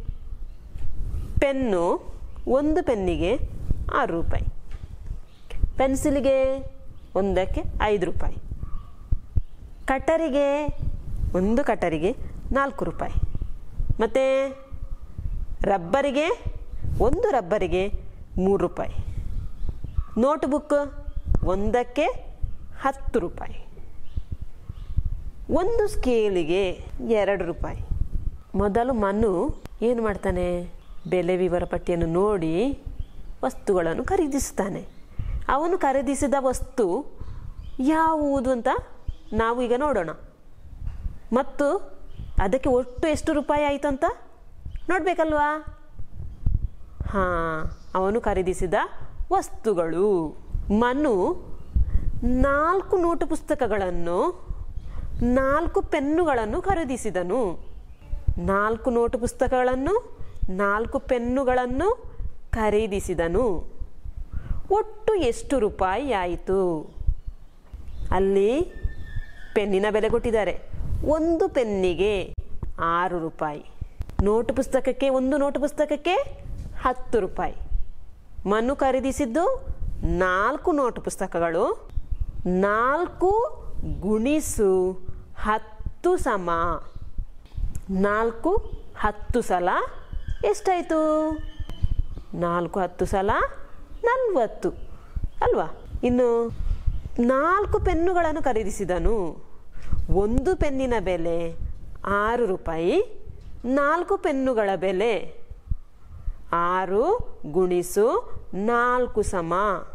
[SPEAKER 1] ಪೆನ್ನು ಒಂದು ಪೆನ್ನಿಗೆ ಆರು ರೂಪಾಯಿ ಪೆನ್ಸಿಲಿಗೆ ಒಂದಕ್ಕೆ ಐದು ರೂಪಾಯಿ ಕಟರಿಗೆ ಒಂದು ಕಟರಿಗೆ ನಾಲ್ಕು ರೂಪಾಯಿ ಮತ್ತು ರಬ್ಬರಿಗೆ ಒಂದು ರಬ್ಬರಿಗೆ ಮೂರು ರೂಪಾಯಿ ನೋಟ್ಬುಕ್ ಒಂದಕ್ಕೆ ಹತ್ತು ರೂಪಾಯಿ ಒಂದು ಸ್ಕೇಲಿಗೆ ಎರಡು ರೂಪಾಯಿ ಮೊದಲು ಮನು ಏನು ಮಾಡ್ತಾನೆ ಬೆಲೆ ವಿವರ ಪಟ್ಟಿಯನ್ನು ನೋಡಿ ವಸ್ತುಗಳನ್ನು ಖರೀದಿಸುತ್ತಾನೆ ಅವನು ಖರೀದಿಸಿದ ವಸ್ತು ಯಾವುದು ಅಂತ ನಾವು ಈಗ ನೋಡೋಣ ಮತ್ತು ಅದಕ್ಕೆ ಒಟ್ಟು ಎಷ್ಟು ರೂಪಾಯಿ ಆಯಿತು ಅಂತ ನೋಡಬೇಕಲ್ವಾ ಹಾಂ ಅವನು ಖರೀದಿಸಿದ ವಸ್ತುಗಳು ಮನು ನಾಲ್ಕು ನೋಟು ಪುಸ್ತಕಗಳನ್ನು ನಾಲ್ಕು ಪೆನ್ನುಗಳನ್ನು ಖರೀದಿಸಿದನು ನಾಲ್ಕು ನೋಟು ಪುಸ್ತಕಗಳನ್ನು ನಾಲ್ಕು ಪೆನ್ನುಗಳನ್ನು ಖರೀದಿಸಿದನು ಒಟ್ಟು ಎಷ್ಟು ರೂಪಾಯಿ ಆಯಿತು ಅಲ್ಲಿ ಪೆನ್ನಿನ ಬೆಲೆ ಕೊಟ್ಟಿದ್ದಾರೆ ಒಂದು ಪೆನ್ನಿಗೆ ಆರು ರೂಪಾಯಿ ನೋಟು ಪುಸ್ತಕಕ್ಕೆ ಒಂದು ನೋಟು ಪುಸ್ತಕಕ್ಕೆ ಹತ್ತು ರೂಪಾಯಿ ಮನು ಖರೀದಿಸಿದ್ದು ನಾಲ್ಕು ನೋಟು ಪುಸ್ತಕಗಳು ನಾಲ್ಕು ಗುಣಿಸು ಹತ್ತು ಸಮ ನಾಲ್ಕು ಹತ್ತು ಸಲ ಎಷ್ಟಾಯಿತು ನಾಲ್ಕು ಹತ್ತು ಸಲ ನಲ್ವತ್ತು ಅಲ್ವಾ ಇನ್ನು ನಾಲ್ಕು ಪೆನ್ನುಗಳನ್ನು ಖರೀದಿಸಿದನು ಒಂದು ಪೆನ್ನಿನ ಬೆಲೆ ಆರು ರೂಪಾಯಿ ನಾಲ್ಕು ಪೆನ್ನುಗಳ ಬೆಲೆ ಆರು ಗುಣಿಸು ನಾಲ್ಕು ಸಮ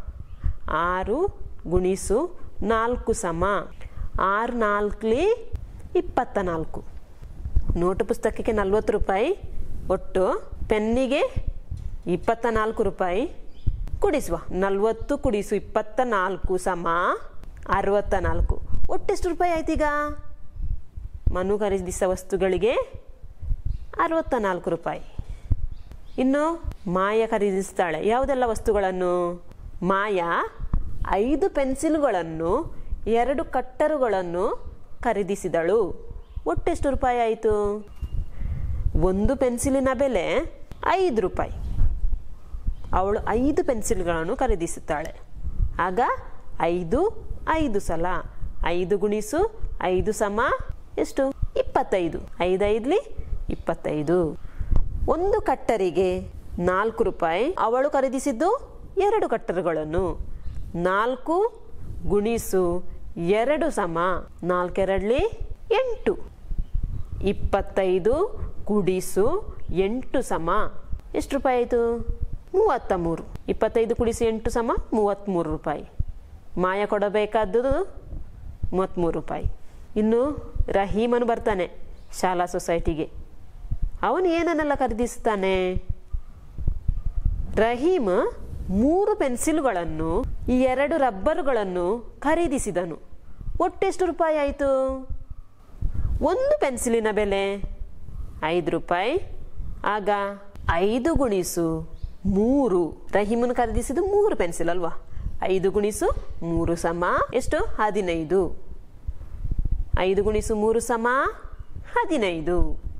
[SPEAKER 1] ಆರು ಗುಣಿಸು ನಾಲ್ಕು ಸಮ ಆರು ನಾಲ್ಕಲಿ ಇಪ್ಪತ್ತ ನಾಲ್ಕು ನೋಟು ಪುಸ್ತಕಕ್ಕೆ ನಲ್ವತ್ತು ರೂಪಾಯಿ ಒಟ್ಟು ಪೆನ್ನಿಗೆ ಇಪ್ಪತ್ತ ನಾಲ್ಕು ರೂಪಾಯಿ ಕುಡಿಸುವ ನಲ್ವತ್ತು ಕುಡಿಸು ಇಪ್ಪತ್ತ ನಾಲ್ಕು ಸಮ ಅರವತ್ತ ನಾಲ್ಕು ಒಟ್ಟೆಷ್ಟು ರೂಪಾಯಿ ಆಯ್ತೀಗ ಮನು ಖರೀದಿಸ ವಸ್ತುಗಳಿಗೆ ಅರವತ್ತ ನಾಲ್ಕು ರೂಪಾಯಿ ಇನ್ನು ಮಾಯ ಖರೀದಿಸ್ತಾಳೆ ಯಾವುದೆಲ್ಲ ವಸ್ತುಗಳನ್ನು ಮಾಯ ಐದು ಪೆನ್ಸಿಲ್ಗಳನ್ನು ಎರಡು ಕಟ್ಟರುಗಳನ್ನು ಖರೀದಿಸಿದಳು ಒಟ್ಟೆಷ್ಟು ರೂಪಾಯಿ ಆಯಿತು ಒಂದು ಪೆನ್ಸಿಲಿನ ಬೆಲೆ ಐದು ರೂಪಾಯಿ ಅವಳು ಐದು ಪೆನ್ಸಿಲ್ಗಳನ್ನು ಖರೀದಿಸುತ್ತಾಳೆ ಆಗ ಐದು ಐದು ಸಲ ಐದು ಗುಣಿಸು ಐದು ಸಮ ಎಷ್ಟು ಇಪ್ಪತ್ತೈದು ಐದೈದ್ಲಿ ಇಪ್ಪತ್ತೈದು ಒಂದು ಕಟ್ಟರಿಗೆ ನಾಲ್ಕು ರೂಪಾಯಿ ಅವಳು ಖರೀದಿಸಿದ್ದು ಎರಡು ಕಟ್ಟರುಗಳನ್ನು ನಾಲ್ಕು ಗುಣಿಸು ಎರಡು ಸಮ ನಾಲ್ಕೆರಡ್ಲಿ ಎಂಟು ಇಪ್ಪತ್ತೈದು ಕುಡಿಸು ಎಂಟು ಸಮ ಎಷ್ಟು ರೂಪಾಯಿ ಆಯಿತು ಮೂವತ್ತ ಮೂರು ಇಪ್ಪತ್ತೈದು ಕುಡಿಸಿ ಎಂಟು ಸಮ ಮೂವತ್ತ್ಮೂರು ರೂಪಾಯಿ ಮಾಯ ಕೊಡಬೇಕಾದ್ದು ಮೂವತ್ತ್ಮೂರು ರೂಪಾಯಿ ಇನ್ನು ರಹೀಮನು ಬರ್ತಾನೆ ಶಾಲಾ ಸೊಸೈಟಿಗೆ ಅವನು ಏನನ್ನೆಲ್ಲ ಖರೀದಿಸ್ತಾನೆ ರಹೀಮ್ ಮೂರು ಪೆನ್ಸಿಲ್ಗಳನ್ನು ಈ ಎರಡು ರಬ್ಬರುಗಳನ್ನು ಖರೀದಿಸಿದನು ಒಟ್ಟೆಷ್ಟು ರೂಪಾಯಿ ಆಯಿತು ಒಂದು ಪೆನ್ಸಿಲಿನ ಬೆಲೆ ಐದು ರೂಪಾಯಿ ಆಗ ಐದು ಗುಣಿಸು ಮೂರು ರಹೀಮನ್ ಖರೀದಿಸಿದ್ದು ಮೂರು ಪೆನ್ಸಿಲ್ ಅಲ್ವಾ ಐದು ಗುಣಿಸು ಮೂರು ಸಮ ಎಷ್ಟು ಹದಿನೈದು ಐದು ಗುಣಿಸು ಮೂರು ಸಮ ಹದಿನೈದು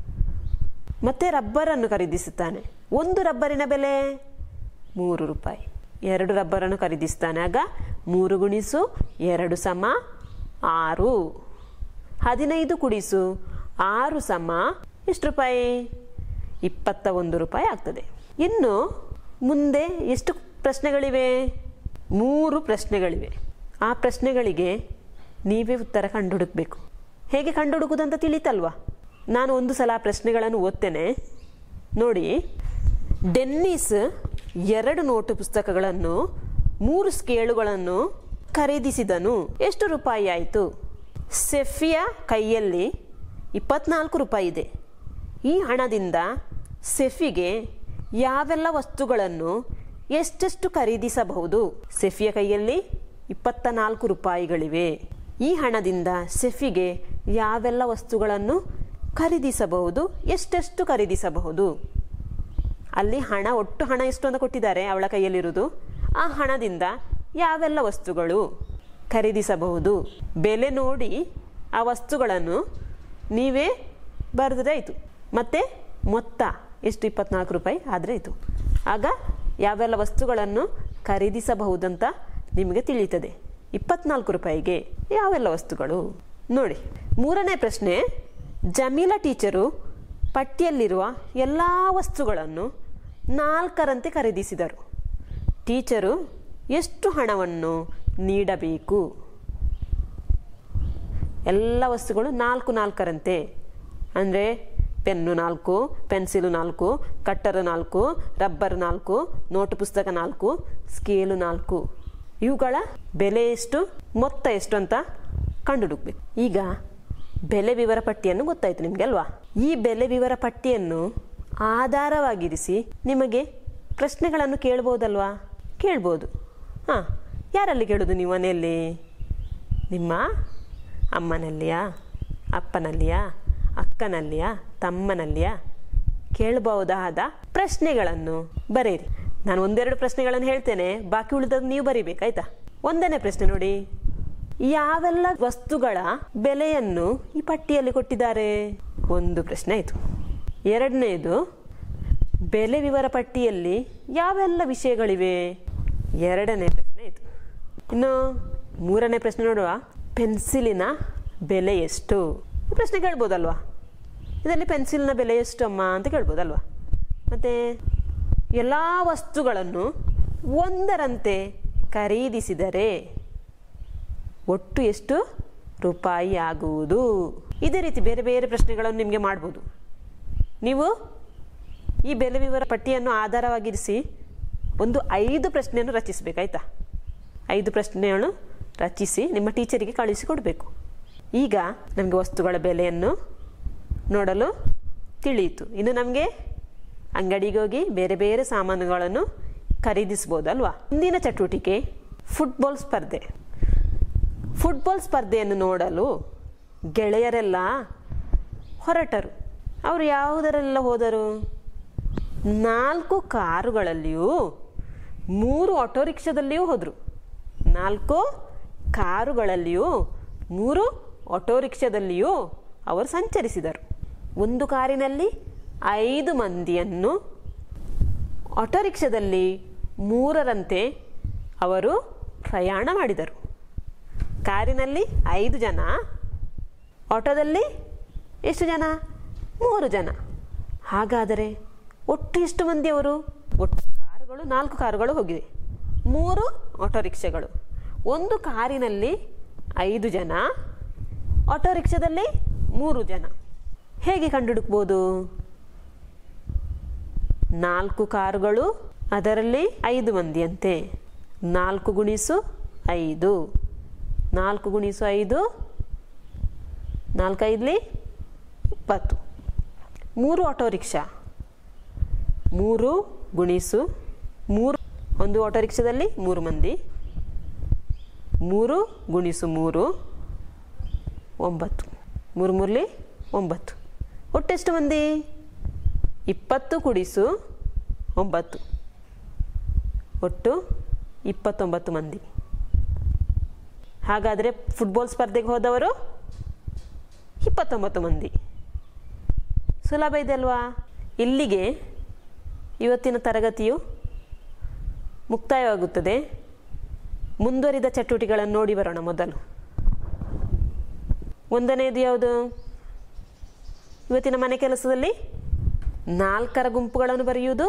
[SPEAKER 1] ಮತ್ತೆ ರಬ್ಬರನ್ನು ಖರೀದಿಸುತ್ತಾನೆ ಒಂದು ರಬ್ಬರಿನ ಬೆಲೆ ಮೂರು ರೂಪಾಯಿ ಎರಡು ರಬ್ಬರನ್ನು ಖರೀದಿಸ್ತಾನೆ ಆಗ ಮೂರು ಗುಣಿಸು ಎರಡು ಸಮ ಆರು ಹದಿನೈದು ಕುಡಿಸು ಆರು ಸಮ ಎಷ್ಟು ರೂಪಾಯಿ ಇಪ್ಪತ್ತ ಒಂದು ರೂಪಾಯಿ ಆಗ್ತದೆ ಇನ್ನು ಮುಂದೆ ಎಷ್ಟು ಪ್ರಶ್ನೆಗಳಿವೆ ಮೂರು ಪ್ರಶ್ನೆಗಳಿವೆ ಆ ಪ್ರಶ್ನೆಗಳಿಗೆ ನೀವೇ ಉತ್ತರ ಕಂಡುಹುಡುಕಬೇಕು ಹೇಗೆ ಕಂಡುಹುಡುಕುದಂತ ತಿಳಿತಲ್ವಾ ನಾನು ಒಂದು ಸಲ ಆ ಪ್ರಶ್ನೆಗಳನ್ನು ಓದ್ತೇನೆ ನೋಡಿ ಡೆನ್ನಿಸ್ ಎರಡು ನೋಟು ಪುಸ್ತಕಗಳನ್ನು ಮೂರು ಸ್ಕೇಳುಗಳನ್ನು ಖರೀದಿಸಿದನು ಎಷ್ಟು ರೂಪಾಯಿ ಆಯಿತು ಸೆಫಿಯ ಕೈಯಲ್ಲಿ ಇಪ್ಪತ್ನಾಲ್ಕು ರೂಪಾಯಿ ಇದೆ ಈ ಹಣದಿಂದ ಸೆಫಿಗೆ ಯಾವೆಲ್ಲ ವಸ್ತುಗಳನ್ನು ಎಷ್ಟೆಷ್ಟು ಖರೀದಿಸಬಹುದು ಸೆಫಿಯ ಕೈಯಲ್ಲಿ ಇಪ್ಪತ್ತ ನಾಲ್ಕು ರೂಪಾಯಿಗಳಿವೆ ಈ ಹಣದಿಂದ ಸೆಫಿಗೆ ಯಾವೆಲ್ಲ ವಸ್ತುಗಳನ್ನು ಖರೀದಿಸಬಹುದು ಎಷ್ಟೆಷ್ಟು ಖರೀದಿಸಬಹುದು ಅಲ್ಲಿ ಹಣ ಒಟ್ಟು ಹಣ ಎಷ್ಟು ಅಂತ ಕೊಟ್ಟಿದ್ದಾರೆ ಅವಳ ಕೈಯಲ್ಲಿರುವುದು ಆ ಹಣದಿಂದ ಯಾವೆಲ್ಲ ವಸ್ತುಗಳು ಖರೀದಿಸಬಹುದು ಬೆಲೆ ನೋಡಿ ಆ ವಸ್ತುಗಳನ್ನು ನೀವೇ ಬರೆದಾಯಿತು ಮತ್ತು ಮೊತ್ತ ಎಷ್ಟು ಇಪ್ಪತ್ನಾಲ್ಕು ರೂಪಾಯಿ ಆದರೆ ಆಯಿತು ಆಗ ಯಾವೆಲ್ಲ ವಸ್ತುಗಳನ್ನು ಖರೀದಿಸಬಹುದಂತ ನಿಮಗೆ ತಿಳಿಯುತ್ತದೆ ಇಪ್ಪತ್ನಾಲ್ಕು ರೂಪಾಯಿಗೆ ಯಾವೆಲ್ಲ ವಸ್ತುಗಳು ನೋಡಿ ಮೂರನೇ ಪ್ರಶ್ನೆ ಜಮೀಲಾ ಟೀಚರು ಪಟ್ಟಿಯಲ್ಲಿರುವ ಎಲ್ಲ ವಸ್ತುಗಳನ್ನು ನಾಲ್ಕರಂತೆ ಖರೀದಿಸಿದರು ಟೀಚರು ಎಷ್ಟು ಹಣವನ್ನು ನೀಡಬೇಕು ಎಲ್ಲ ವಸ್ತುಗಳು ನಾಲ್ಕು ನಾಲ್ಕರಂತೆ ಅಂದರೆ ಪೆನ್ನು ನಾಲ್ಕು ಪೆನ್ಸಿಲು ನಾಲ್ಕು ಕಟ್ಟರು ನಾಲ್ಕು ರಬ್ಬರ್ ನಾಲ್ಕು ನೋಟು ಪುಸ್ತಕ ನಾಲ್ಕು ಸ್ಕೇಲು ನಾಲ್ಕು ಇವುಗಳ ಬೆಲೆ ಎಷ್ಟು ಮೊತ್ತ ಎಷ್ಟು ಅಂತ ಕಂಡುಹುಡುಕ್ಬೇಕು ಈಗ ಬೆಲೆ ವಿವರ ಪಟ್ಟಿಯನ್ನು ಗೊತ್ತಾಯ್ತು ನಿಮಗೆ ಅಲ್ವಾ ಈ ಬೆಲೆ ವಿವರ ಪಟ್ಟಿಯನ್ನು ಆಧಾರವಾಗಿರಿಸಿ ನಿಮಗೆ ಪ್ರಶ್ನೆಗಳನ್ನು ಕೇಳ್ಬೋದಲ್ವಾ ಕೇಳ್ಬೋದು ಹಾಂ ಯಾರಲ್ಲಿ ಕೇಳೋದು ನೀವು ಮನೆಯಲ್ಲಿ ನಿಮ್ಮ ಅಮ್ಮನಲ್ಲಿಯಾ ಅಪ್ಪನಲ್ಲಿಯಾ ಅಕ್ಕನಲ್ಲಿಯಾ ತಮ್ಮನಲ್ಲಿಯಾ ಕೇಳಬಹುದಾದ ಪ್ರಶ್ನೆಗಳನ್ನು ಬರೆಯಿರಿ ನಾನು ಒಂದೆರಡು ಪ್ರಶ್ನೆಗಳನ್ನು ಹೇಳ್ತೇನೆ ಬಾಕಿ ಉಳಿದದ್ದು ನೀವು ಬರಿಬೇಕಾಯ್ತಾ ಒಂದನೇ ಪ್ರಶ್ನೆ ನೋಡಿ ಯಾವೆಲ್ಲ ವಸ್ತುಗಳ ಬೆಲೆಯನ್ನು ಈ ಪಟ್ಟಿಯಲ್ಲಿ ಕೊಟ್ಟಿದ್ದಾರೆ ಒಂದು ಪ್ರಶ್ನೆ ಆಯಿತು ಎರಡನೇದು ಬೆಲೆ ವಿವರ ಪಟ್ಟಿಯಲ್ಲಿ ಯಾವೆಲ್ಲ ವಿಷಯಗಳಿವೆ ಎರಡನೇ ಪ್ರಶ್ನೆ ಆಯಿತು ಇನ್ನು ಮೂರನೇ ಪ್ರಶ್ನೆ ನೋಡುವ ಪೆನ್ಸಿಲಿನ ಬೆಲೆ ಎಷ್ಟು ಈ ಪ್ರಶ್ನೆ ಕೇಳ್ಬೋದಲ್ವಾ ಇದರಲ್ಲಿ ಪೆನ್ಸಿಲ್ನ ಬೆಲೆ ಎಷ್ಟು ಅಮ್ಮ ಅಂತ ಕೇಳ್ಬೋದಲ್ವಾ ಮತ್ತು ಎಲ್ಲ ವಸ್ತುಗಳನ್ನು ಒಂದರಂತೆ ಖರೀದಿಸಿದರೆ ಒಟ್ಟು ಎಷ್ಟು ರೂಪಾಯಿ ಆಗುವುದು ಇದೇ ರೀತಿ ಬೇರೆ ಬೇರೆ ಪ್ರಶ್ನೆಗಳನ್ನು ನಿಮಗೆ ಮಾಡ್ಬೋದು ನೀವು ಈ ಬೆಲೆ ವಿವರ ಪಟ್ಟಿಯನ್ನು ಆಧಾರವಾಗಿರಿಸಿ ಒಂದು ಐದು ಪ್ರಶ್ನೆಯನ್ನು ರಚಿಸಬೇಕಾಯ್ತಾ ಐದು ಪ್ರಶ್ನೆಗಳು ರಚಿಸಿ ನಿಮ್ಮ ಟೀಚರಿಗೆ ಕಳಿಸಿಕೊಡಬೇಕು ಈಗ ನಮಗೆ ವಸ್ತುಗಳ ಬೆಲೆಯನ್ನು ನೋಡಲು ತಿಳಿಯಿತು ಇನ್ನು ನಮಗೆ ಅಂಗಡಿಗೆ ಹೋಗಿ ಬೇರೆ ಬೇರೆ ಸಾಮಾನುಗಳನ್ನು ಖರೀದಿಸ್ಬೋದಲ್ವಾ ಮುಂದಿನ ಚಟುವಟಿಕೆ ಫುಟ್ಬಾಲ್ ಸ್ಪರ್ಧೆ ಫುಟ್ಬಾಲ್ ಸ್ಪರ್ಧೆಯನ್ನು ನೋಡಲು ಗೆಳೆಯರೆಲ್ಲ ಹೊರಟರು ಅವರು ಯಾವುದರೆಲ್ಲ ಹೋದರು ನಾಲ್ಕು ಕಾರುಗಳಲ್ಲಿಯೂ ಮೂರು ಆಟೋ ರಿಕ್ಷಾದಲ್ಲಿಯೂ ಹೋದರು ನಾಲ್ಕು ಕಾರುಗಳಲ್ಲಿಯೂ ಮೂರು ಆಟೋ ರಿಕ್ಷಾದಲ್ಲಿಯೂ ಅವರು ಸಂಚರಿಸಿದರು ಒಂದು ಕಾರಿನಲ್ಲಿ ಐದು ಮಂದಿಯನ್ನು ಆಟೋ ರಿಕ್ಷಾದಲ್ಲಿ ಮೂರರಂತೆ ಅವರು ಪ್ರಯಾಣ ಮಾಡಿದರು ಕಾರಿನಲ್ಲಿ ಐದು ಜನ ಆಟೋದಲ್ಲಿ ಎಷ್ಟು ಜನ ಮೂರು ಜನ ಹಾಗಾದರೆ ಒಟ್ಟು ಎಷ್ಟು ಮಂದಿ ಅವರು ಒಟ್ಟು ಕಾರುಗಳು ನಾಲ್ಕು ಕಾರುಗಳು ಹೋಗಿವೆ ಮೂರು ಆಟೋ ರಿಕ್ಷಾಗಳು ಒಂದು ಕಾರಿನಲ್ಲಿ ಐದು ಜನ ಆಟೋ ರಿಕ್ಷಾದಲ್ಲಿ ಮೂರು ಜನ ಹೇಗೆ ಕಂಡುಹುಡುಕ್ಬೋದು ನಾಲ್ಕು ಕಾರುಗಳು ಅದರಲ್ಲಿ ಐದು ಮಂದಿಯಂತೆ ನಾಲ್ಕು ಗುಣಿಸು ಐದು ನಾಲ್ಕು ಗುಣಿಸು ಐದು ನಾಲ್ಕೈದಲಿ ಇಪ್ಪತ್ತು ಮೂರು ಆಟೋ ರಿಕ್ಷಾ ಮೂರು ಗುಣಿಸು ಮೂರು ಒಂದು ಆಟೋ ರಿಕ್ಷಾದಲ್ಲಿ ಮೂರು ಮಂದಿ ಮೂರು ಗುಣಿಸು ಮೂರು ಒಂಬತ್ತು ಮೂರು ಮೂರಲಿ ಒಂಬತ್ತು ಒಟ್ಟೆಷ್ಟು ಮಂದಿ ಇಪ್ಪತ್ತು ಕುಡಿಸು ಒಂಬತ್ತು ಒಟ್ಟು ಇಪ್ಪತ್ತೊಂಬತ್ತು ಮಂದಿ ಹಾಗಾದರೆ ಫುಟ್ಬಾಲ್ ಸ್ಪರ್ಧೆಗೆ ಹೋದವರು ಇಪ್ಪತ್ತೊಂಬತ್ತು ಮಂದಿ ಸುಲಭ ಇದೆ ಅಲ್ವಾ ಇಲ್ಲಿಗೆ ಇವತ್ತಿನ ತರಗತಿಯು ಮುಕ್ತಾಯವಾಗುತ್ತದೆ ಮುಂದುವರಿದ ಚಟುವಟಿಕೆಗಳನ್ನು ನೋಡಿ ಬರೋಣ ಮೊದಲು ಒಂದನೇದು ಯಾವುದು ಇವತ್ತಿನ ಮನೆ ಕೆಲಸದಲ್ಲಿ ನಾಲ್ಕರ ಗುಂಪುಗಳನ್ನು ಬರೆಯುವುದು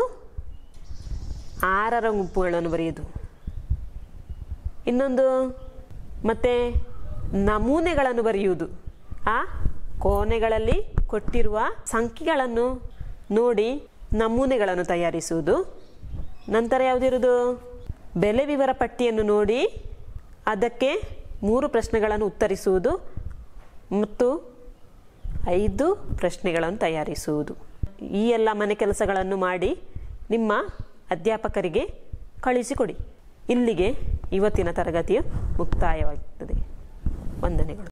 [SPEAKER 1] ಆರರ ಗುಂಪುಗಳನ್ನು ಬರೆಯುವುದು ಇನ್ನೊಂದು ಮತ್ತೆ ನಮೂನೆಗಳನ್ನು ಬರೆಯುವುದು ಆ ಕೋಣೆಗಳಲ್ಲಿ ಕೊಟ್ಟಿರುವ ಸಂಖ್ಯೆಗಳನ್ನು ನೋಡಿ ನಮೂನೆಗಳನ್ನು ತಯಾರಿಸುವುದು ನಂತರ ಯಾವುದಿರುವುದು ಬೆಲೆ ವಿವರ ಪಟ್ಟಿಯನ್ನು ನೋಡಿ ಅದಕ್ಕೆ ಮೂರು ಪ್ರಶ್ನೆಗಳನ್ನು ಉತ್ತರಿಸುವುದು ಮತ್ತು ಐದು ಪ್ರಶ್ನೆಗಳನ್ನು ತಯಾರಿಸುವುದು ಈ ಎಲ್ಲ ಮನೆ ಕೆಲಸಗಳನ್ನು ಮಾಡಿ ನಿಮ್ಮ ಅಧ್ಯಾಪಕರಿಗೆ ಕಳಿಸಿಕೊಡಿ ಇಲ್ಲಿಗೆ ಇವತ್ತಿನ ತರಗತಿಯು ಮುಕ್ತಾಯವಾಗುತ್ತದೆ ವಂದನೆಗಳು